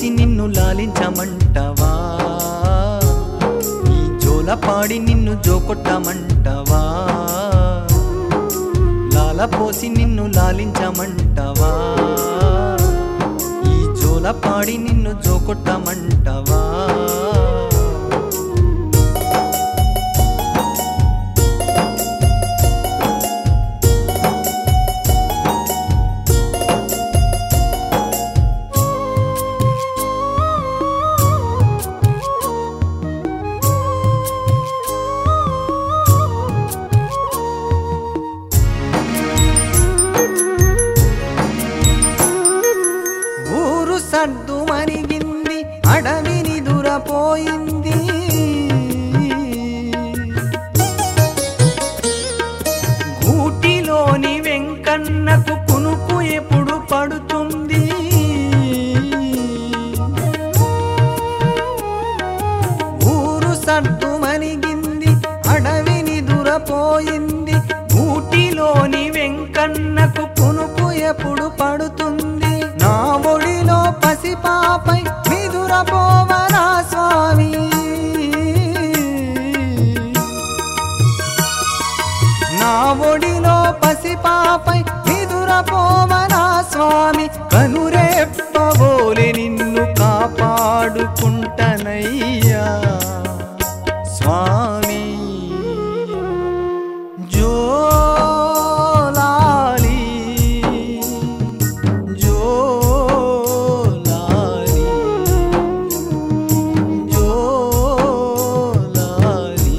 పోసి నిన్ను లాలించమంటవా ఈ జోల పాడి నిన్ను జోకొట్టమంటవా లాల పోసి నిన్ను లాలించమంటవా ఈ జోల పాడి నిన్ను జోకొట్టమంటవా ఊరు సర్దు మరిగింది అడవిని దురపోయింది గూటిలోని వెంకన్నకు కునుకు ఎప్పుడు పడుతుంది ఊరు సర్దు మరిగింది అడవిని దురపోయింది ఊటిలోని వెంకన్నకు కునుకు ఎప్పుడు పడుతుంది నా ఒడిలో పసిపాపై మిదురపోవరా స్వామి నా ఒడిలో పసిపాపై మిదురపోవరా స్వామి కనురేప్పబోలే నిన్ను కాపాడుకుంటనయ్యా స్వామి జోలాలి జోలాలి జోలాలి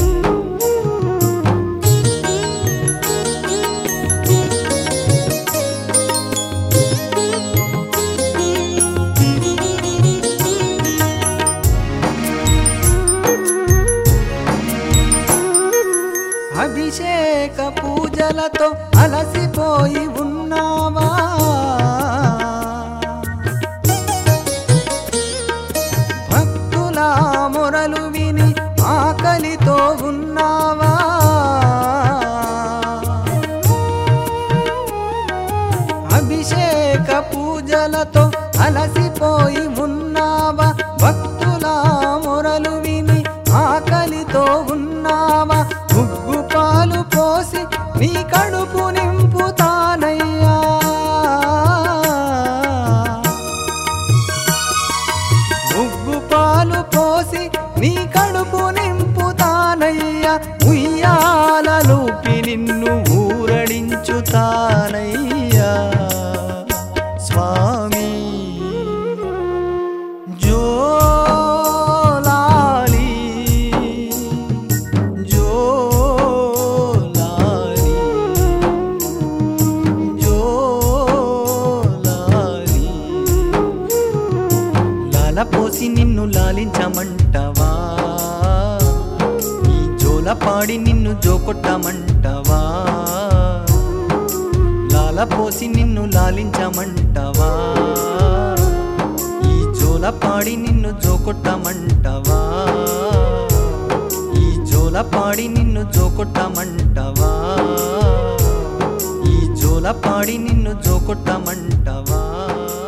అభిషేక పూజలతో అలసిపోయి ఉన్నావా భక్తుల మొరలు విని ఆకలితో ఉన్నావా అభిషేక పూజలతో అలసిపోయి ఉన్నావా భక్తుల మొరలు విని ఆకలితో ఉన్నావా ఉగ్గు పాలు పోసి నీ కడుపు నింపుతానయ్యా ఉగ్గు పాలు పోసి నీ కడుపు నింపుతానయ్యా ఉయ్యాలలోపి నిన్ను ఊరడించుతానయ్యా స్వామి జోలాలి జోలాలి జోలాలి లాల పోసి నిన్ను లాలించమంటవా ఈ జోల పాడి నిన్ను జోకొట్టమంటవా లాల పోసి నిన్ను లాలించమంటవా ఈ జోల పాడి నిన్ను జోకొట్టమంటవా ఈ జోల పాడి నిన్ను జోకొట్టమంటవా ఈ జోల పాడి నిన్ను జోకొట్టమంటవా